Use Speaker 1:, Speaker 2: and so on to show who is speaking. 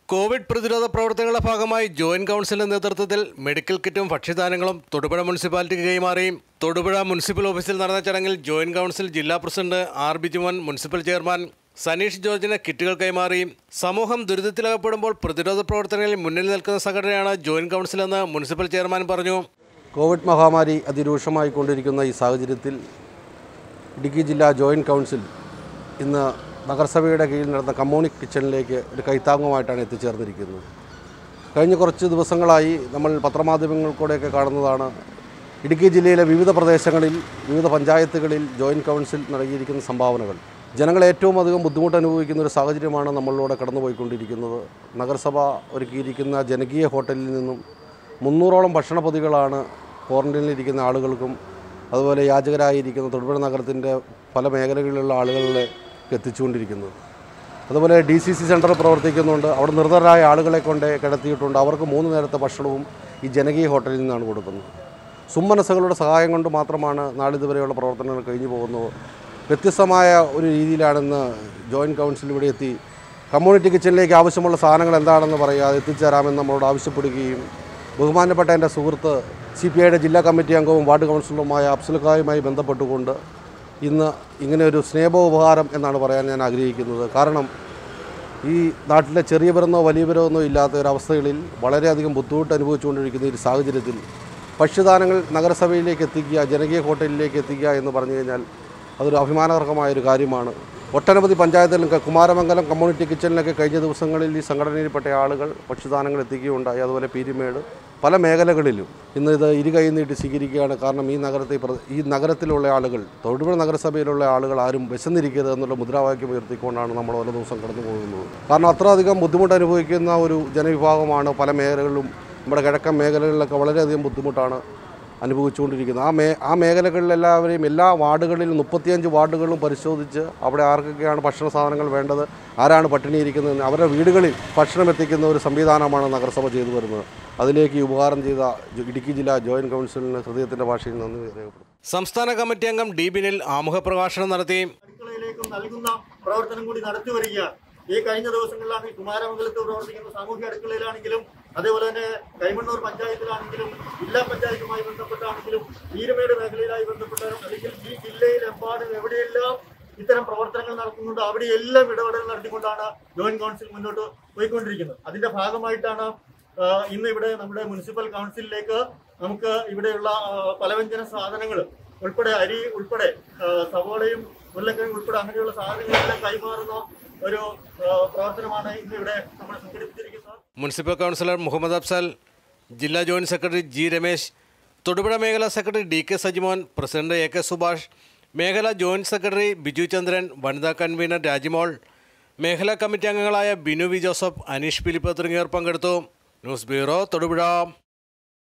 Speaker 1: Covid പ്രതിരോധ പ്രവർത്തനങ്ങളുടെ ഭാഗമായി ജോയിന്റ് കൗൺസിലിന്റെ നേതൃത്വത്തിൽ മെഡിക്കൽ കിറ്റും ഭക്ഷ്യധാന്യങ്ങളും തൊടുപുഴ മുനിസിപ്പാലിറ്റിക്ക് കൈമാറി തൊടുപുഴ മുനിസിപ്പൽ ഓഫീസിൽ നടന്ന ചടങ്ങിൽ ജോയിന്റ് കൗൺസിൽ ജില്ലാ പ്രസിഡന്റ് R Bijumon municipal chairman Saneesh ജോർജിന് കിറ്റുകൾ കൈമാറി സമൂഹം ദുരിതത്തിലകപ്പെടുമ്പോൾ പ്രതിരോധ പ്രവർത്തനങ്ങളിൽ മുന്നിൽ നിൽക്കുന്ന സംഘടനയാണ് ജോയിന്റ് കൗൺസിൽ എന്ന് മുനിസിപ്പൽ ചെയർമാൻ പറഞ്ഞു
Speaker 2: കോവിഡ് മഹാമാരി അതിരൂക്ഷമായി കൊണ്ടിരിക്കുന്ന ഈ സാഹചര്യത്തിൽ ഇടുക്കി ജില്ലാ ജോയിൻറ്റ് കൗൺസിൽ ഇന്ന് നഗരസഭയുടെ കീഴിൽ നടന്ന കമ്മ്യൂണിക് കിച്ചണിലേക്ക് ഒരു കൈത്താങ്ങുമായിട്ടാണ് എത്തിച്ചേർന്നിരിക്കുന്നത് കഴിഞ്ഞ കുറച്ച് ദിവസങ്ങളായി നമ്മൾ പത്രമാധ്യമങ്ങൾക്കൂടെയൊക്കെ കാണുന്നതാണ് ഇടുക്കി ജില്ലയിലെ വിവിധ പ്രദേശങ്ങളിൽ വിവിധ പഞ്ചായത്തുകളിൽ ജോയിൻറ്റ് കൗൺസിൽ നൽകിയിരിക്കുന്ന സംഭാവനകൾ ജനങ്ങൾ ഏറ്റവും അധികം ബുദ്ധിമുട്ട് അനുഭവിക്കുന്ന ഒരു സാഹചര്യമാണ് നമ്മളിലൂടെ കടന്നുപോയിക്കൊണ്ടിരിക്കുന്നത് നഗരസഭ ഒരുക്കിയിരിക്കുന്ന ജനകീയ ഹോട്ടലിൽ നിന്നും മുന്നൂറോളം ഭക്ഷണ പൊതികളാണ് ക്വാറന്റൈനിലിരിക്കുന്ന ആളുകൾക്കും അതുപോലെ യാചകരായിരിക്കുന്ന തൊടുപുഴ നഗരത്തിൻ്റെ പല മേഖലകളിലുള്ള ആളുകളിലെ എത്തിച്ചുകൊണ്ടിരിക്കുന്നത് അതുപോലെ ഡി സി സി സെൻറ്റർ പ്രവർത്തിക്കുന്നുണ്ട് അവിടെ നിർദ്ധരായ ആളുകളെ കൊണ്ട് കിടത്തിയിട്ടുണ്ട് അവർക്ക് മൂന്ന് നേരത്തെ ഭക്ഷണവും ഈ ജനകീയ ഹോട്ടലിൽ നിന്നാണ് കൊടുക്കുന്നത് സുമനസ്സുകളുടെ സഹായം കൊണ്ട് മാത്രമാണ് നാളിതുവരെയുള്ള പ്രവർത്തനങ്ങൾ കഴിഞ്ഞു പോകുന്നത് വ്യത്യസ്തമായ ഒരു രീതിയിലാണെന്ന് ജോയിൻറ്റ് കൗൺസിൽ ഇവിടെ എത്തി കമ്മ്യൂണിറ്റി കിച്ചണിലേക്ക് ആവശ്യമുള്ള സാധനങ്ങൾ എന്താണെന്ന് പറയാതെ എത്തിച്ചേരാമെന്ന് നമ്മളോട് ആവശ്യപ്പെടുകയും ബഹുമാനപ്പെട്ട എൻ്റെ സുഹൃത്ത് സി പി ഐയുടെ ജില്ലാ കമ്മിറ്റി അംഗവും വാർഡ് കൗൺസിലറുമായ അഫ്സൽഖായുമായി ബന്ധപ്പെട്ടുകൊണ്ട് ഇന്ന് ഇങ്ങനെ ഒരു സ്നേഹോപഹാരം എന്നാണ് പറയാൻ ഞാൻ ആഗ്രഹിക്കുന്നത് കാരണം ഈ നാട്ടിലെ ചെറിയ പെരുന്നോ വലിയ പെരുന്നോ ഇല്ലാത്ത ഒരവസ്ഥകളിൽ വളരെയധികം ബുദ്ധിമുട്ട് അനുഭവിച്ചുകൊണ്ടിരിക്കുന്ന ഈ ഒരു സാഹചര്യത്തിൽ ഭക്ഷ്യദാനങ്ങൾ നഗരസഭയിലേക്ക് എത്തിക്കുക ജനകീയ ഹോട്ടലിലേക്ക് എത്തിക്കുക എന്ന് പറഞ്ഞു കഴിഞ്ഞാൽ അതൊരു അഭിമാനകരമായ ഒരു കാര്യമാണ് ഒട്ടനവധി പഞ്ചായത്തിലും കുമാരമംഗലം കമ്മ്യൂണിറ്റി കിച്ചണിലൊക്കെ കഴിഞ്ഞ ദിവസങ്ങളിൽ ഈ സംഘടനയിൽപ്പെട്ട ആളുകൾ ഭക്ഷ്യദാനങ്ങൾ എത്തിക്കുകയുണ്ടായി അതുപോലെ പീരിമേട് പല മേഖലകളിലും ഇന്ന് ഇത് ഇരു കൈ നീട്ടി സ്വീകരിക്കുകയാണ് കാരണം ഈ നഗരത്തിൽ പ്ര- ഈ നഗരത്തിലുള്ള ആളുകൾ തൊടുപുഴ നഗരസഭയിലുള്ള ആളുകൾ ആരും വിശന്നിരിക്കരുത് എന്നുള്ള മുദ്രാവാക്യം ഉയർത്തിക്കൊണ്ടാണ് നമ്മൾ ഓരോ ദിവസം കടന്നു പോകുന്നത് കാരണം അത്രയധികം ബുദ്ധിമുട്ട് അനുഭവിക്കുന്ന ഒരു ജനവിഭാഗമാണ് പല മേഖലകളിലും നമ്മുടെ കിഴക്കൻ മേഖലകളിലൊക്കെ വളരെയധികം ബുദ്ധിമുട്ടാണ് അനുഭവിച്ചുകൊണ്ടിരിക്കുന്നത് ആ മേ ആ മേഖലകളിലെല്ലാവരെയും എല്ലാ വാർഡുകളിലും മുപ്പത്തിയഞ്ച് വാർഡുകളിലും പരിശോധിച്ച് അവിടെ ആർക്കൊക്കെയാണ് ഭക്ഷണ സാധനങ്ങൾ വേണ്ടത് ആരാണ് പട്ടിണിയിരിക്കുന്നതെന്ന് അവരുടെ വീടുകളിൽ ഭക്ഷണം എത്തിക്കുന്ന ഒരു സംവിധാനമാണ് നഗരസഭ ചെയ്തു വരുന്നത് അതിലേക്ക് ഈ ഉപകാരം ചെയ്ത ജു- ഇടുക്കി ജില്ലാ ജോയിൻറ്റ് കൗൺസിലിന് ഹൃദയത്തിൻ്റെ ഭാഷയിൽ നന്ദി രേഖപ്പെടുത്തുന്നു
Speaker 1: സംസ്ഥാന കമ്മിറ്റി അംഗം ഡി ബിനിൽ ആമുഖ പ്രഭാഷണം നടത്തി
Speaker 3: അടുക്കളയിലേക്കും നൽകുന്ന പ്രവർത്തനം കൂടി നടത്തി വരികയാണ് ഈ കഴിഞ്ഞ ദിവസങ്ങളിലാണ് ഈ കുമാരമംഗലത്ത് പ്രവർത്തിക്കുന്ന സാമൂഹ്യ അടുക്കളയിലാണെങ്കിലും അതേപോലെ തന്നെ കൈമണ്ണൂർ പഞ്ചായത്തിലാണെങ്കിലും ജില്ലാ പഞ്ചായത്തുമായി ബന്ധപ്പെട്ടാണെങ്കിലും ഈരമേട് മേഖലയിലായി ബന്ധപ്പെട്ടാലും അല്ലെങ്കിൽ ഈ ജില്ലയിലെമ്പാടും എവിടെയെല്ലാം ഇത്തരം പ്രവർത്തനങ്ങൾ നടക്കുന്നുണ്ട് അവിടെയെല്ലാം ഇടപെടൽ നടത്തിക്കൊണ്ടാണ് ജോയിന്റ് കൗൺസിൽ മുന്നോട്ട് പോയിക്കൊണ്ടിരിക്കുന്നത് അതിന്റെ ഭാഗമായിട്ടാണ് ആ, ഇന്ന് ഇവിടെ നമ്മുടെ മുനിസിപ്പൽ കൗൺസിലിലേക്ക് നമുക്ക് ഇവിടെയുള്ള ആ, പലവ്യഞ്ജന സാധനങ്ങൾ ഉൾപ്പെടെ അരി ഉൾപ്പെടെ ആ, സവോളയും ഉരുളക്കിഴങ്ങ് ഉൾപ്പെടെ അങ്ങനെയുള്ള സാധനങ്ങളെല്ലാം കൈമാറുന്ന ഒരു ആ, പ്രവർത്തനമാണ് ഇന്ന് ഇവിടെ നമ്മൾ സംഘടിപ്പിച്ചിരിക്കുന്നത്
Speaker 1: മുനിസിപ്പൽ കൗൺസിലർ മുഹമ്മദ് അഫ്സൽ ജില്ലാ joint secretary G Ramesh Thodupuzha മേഖലാ secretary D K Sajimon president A K Subhash മേഖലാ ജോയിന്റ് സെക്രട്ടറി ബിജു ചന്ദ്രൻ വനിതാ കൺവീനർ രാജിമോൾ മേഖലാ കമ്മിറ്റി അംഗങ്ങളായ ബിനു വി ജോസഫ് അനീഷ് ഫിലിപ്പ് തുടങ്ങിയവർ പങ്കെടുത്തു ന്യൂസ് ബ്യൂറോ തൊടുപുഴ